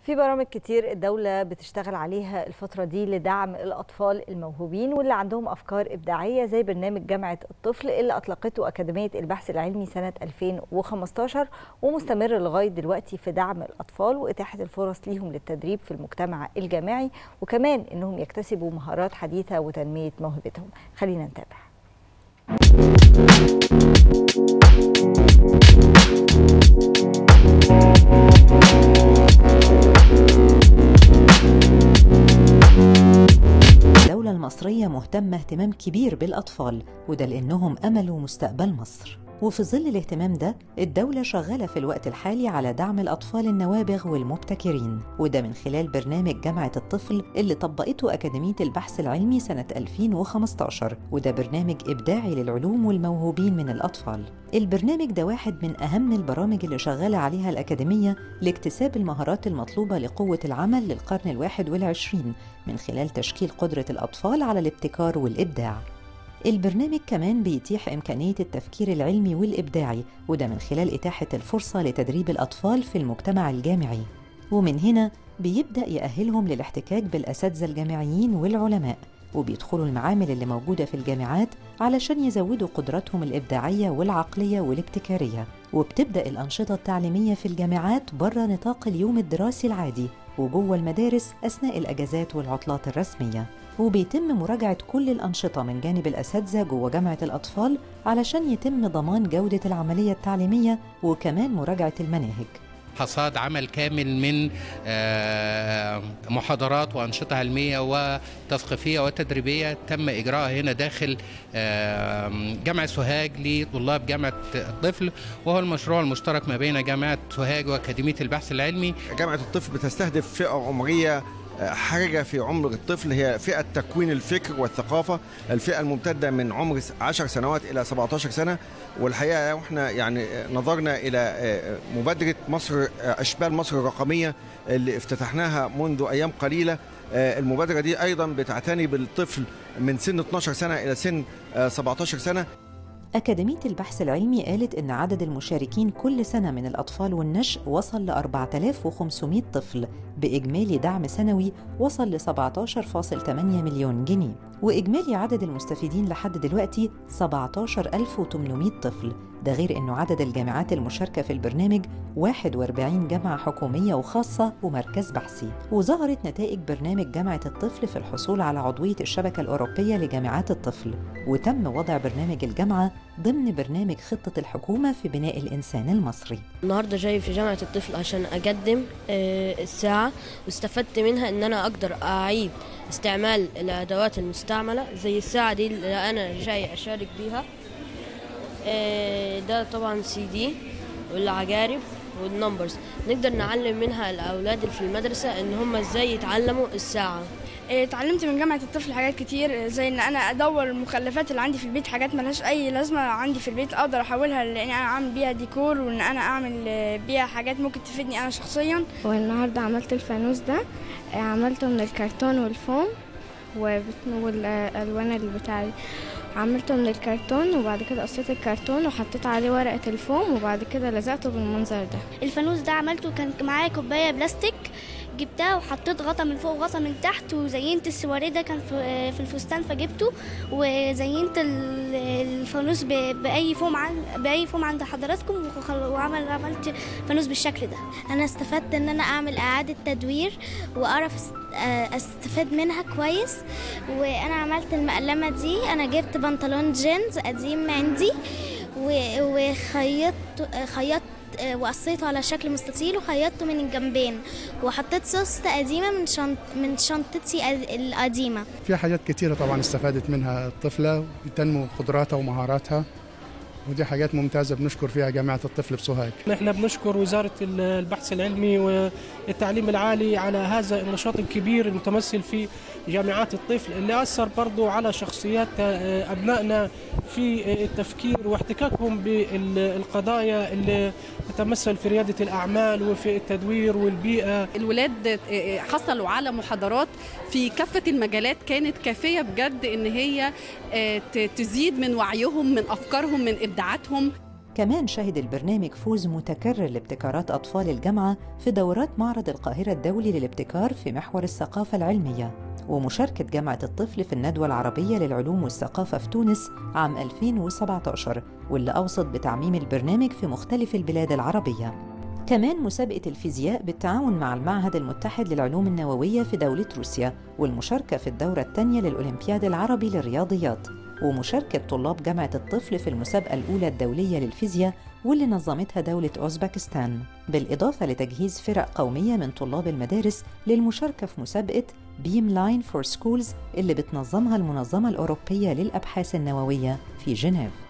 في برامج كتير الدولة بتشتغل عليها الفترة دي لدعم الأطفال الموهوبين واللي عندهم أفكار إبداعية زي برنامج جامعة الطفل اللي أطلقته أكاديمية البحث العلمي سنة 2015 ومستمر لغاية دلوقتي في دعم الأطفال وإتاحة الفرص ليهم للتدريب في المجتمع الجامعي وكمان إنهم يكتسبوا مهارات حديثة وتنمية موهبتهم خلينا نتابع الدولة المصرية مهتمة اهتمام كبير بالأطفال وده لأنهم أمل ومستقبل مصر وفي ظل الاهتمام ده الدولة شغالة في الوقت الحالي على دعم الأطفال النوابغ والمبتكرين وده من خلال برنامج جامعة الطفل اللي طبقته أكاديمية البحث العلمي سنة 2015 وده برنامج إبداعي للعلوم والموهوبين من الأطفال البرنامج ده واحد من أهم البرامج اللي شغالة عليها الأكاديمية لاكتساب المهارات المطلوبة لقوة العمل للقرن الواحد والعشرين من خلال تشكيل قدرة الأطفال على الابتكار والإبداع البرنامج كمان بيتيح إمكانية التفكير العلمي والإبداعي وده من خلال إتاحة الفرصة لتدريب الأطفال في المجتمع الجامعي ومن هنا بيبدأ يأهلهم للاحتكاك بالأساتذة الجامعيين والعلماء وبيدخلوا المعامل اللي موجودة في الجامعات علشان يزودوا قدراتهم الإبداعية والعقلية والابتكارية وبتبدأ الأنشطة التعليمية في الجامعات بره نطاق اليوم الدراسي العادي وجوه المدارس أثناء الأجازات والعطلات الرسمية وبيتم مراجعة كل الأنشطة من جانب الأساتذة جوه جامعة الأطفال علشان يتم ضمان جودة العملية التعليمية وكمان مراجعة المناهج حصاد عمل كامل من محاضرات وأنشطة علمية وتثقيفية وتدريبية تم إجراءها هنا داخل جامعة سوهاج لطلاب جامعة الطفل وهو المشروع المشترك ما بين جامعة سوهاج وأكاديمية البحث العلمي جامعة الطفل بتستهدف فئة عمرية حرجة في عمر الطفل هي فئة تكوين الفكر والثقافة الفئة الممتدة من عمر 10 سنوات إلى 17 سنة والحقيقة احنا يعني نظرنا إلى مبادرة مصر أشبال مصر الرقمية اللي افتتحناها منذ أيام قليلة المبادرة دي أيضا بتعتني بالطفل من سن 12 سنة إلى سن 17 سنة أكاديمية البحث العلمي قالت إن عدد المشاركين كل سنة من الأطفال والنشء وصل ل 4500 طفل بإجمالي دعم سنوي وصل ل 17.8 مليون جنيه وإجمالي عدد المستفيدين لحد دلوقتي 17800 طفل ده غير أنه عدد الجامعات المشاركة في البرنامج 41 جامعة حكومية وخاصة ومركز بحثي وظهرت نتائج برنامج جامعة الطفل في الحصول على عضوية الشبكة الأوروبية لجامعات الطفل وتم وضع برنامج الجامعة ضمن برنامج خطة الحكومة في بناء الإنسان المصري النهاردة جاي في جامعة الطفل عشان أقدم الساعة واستفدت منها إن أنا أقدر أعيد استعمال الأدوات المستعملة زي الساعة دي اللي أنا جاي أشارك بيها ده طبعا سي دي والعجارب والنمبرز نقدر نعلم منها الأولاد اللي في المدرسة إن هم إزاي يتعلموا الساعة اتعلمت من جامعة الطفل حاجات كتير زي ان انا ادور المخلفات اللي عندي في البيت حاجات ملهاش اي لازمة عندي في البيت اقدر احولها لان انا اعمل بيها ديكور وان انا اعمل بيها حاجات ممكن تفيدني انا شخصيا والنهاردة عملت الفانوس ده عملته من الكرتون والفوم والالوان اللي بتاعي عملته من الكرتون وبعد كده قصيت الكرتون وحطيت عليه ورقة الفوم وبعد كده لزقته بالمنظر ده الفانوس ده عملته كان معايا كوباية بلاستيك جبتها وحطيت غطا من فوق وغطا من تحت وزينت السواريه ده كان في الفستان فجبته وزينت الفانوس باي فوم عن باي فوم عند حضراتكم وعمل عملت فانوس بالشكل ده انا استفدت ان انا اعمل اعاده تدوير واعرف استفاد منها كويس وانا عملت المقلمه دي انا جبت بنطلون جينز قديم عندي وخيطت خيطت وقصيته على شكل مستطيل وخيطته من الجنبين وحطيت سوسته قديمه من شنط من شنطتي القديمه في حاجات كتيره طبعا استفادت منها الطفله بتنمو قدراتها ومهاراتها ودي حاجات ممتازة بنشكر فيها جامعة الطفل بسوهاج نحن بنشكر وزارة البحث العلمي والتعليم العالي على هذا النشاط الكبير المتمثل في جامعات الطفل اللي أثر برضو على شخصيات أبنائنا في التفكير واحتكاكهم بالقضايا اللي تتمثل في ريادة الأعمال وفي التدوير والبيئة الولاد حصلوا على محاضرات في كافة المجالات كانت كافية بجد إن هي تزيد من وعيهم من أفكارهم من إبداعاتهم كمان شهد البرنامج فوز متكرر لابتكارات أطفال الجامعة في دورات معرض القاهرة الدولي للابتكار في محور الثقافة العلمية ومشاركة جامعة الطفل في الندوة العربية للعلوم والثقافة في تونس عام 2017 واللي أوصت بتعميم البرنامج في مختلف البلاد العربية كمان مسابقة الفيزياء بالتعاون مع المعهد المتحد للعلوم النووية في دولة روسيا والمشاركة في الدورة الثانية للأولمبياد العربي للرياضيات ومشاركة طلاب جامعة الطفل في المسابقة الأولى الدولية للفيزياء واللي نظمتها دولة أوزبكستان بالإضافة لتجهيز فرق قومية من طلاب المدارس للمشاركة في مسابقة بيم لاين فور سكولز اللي بتنظمها المنظمة الأوروبية للأبحاث النووية في جنيف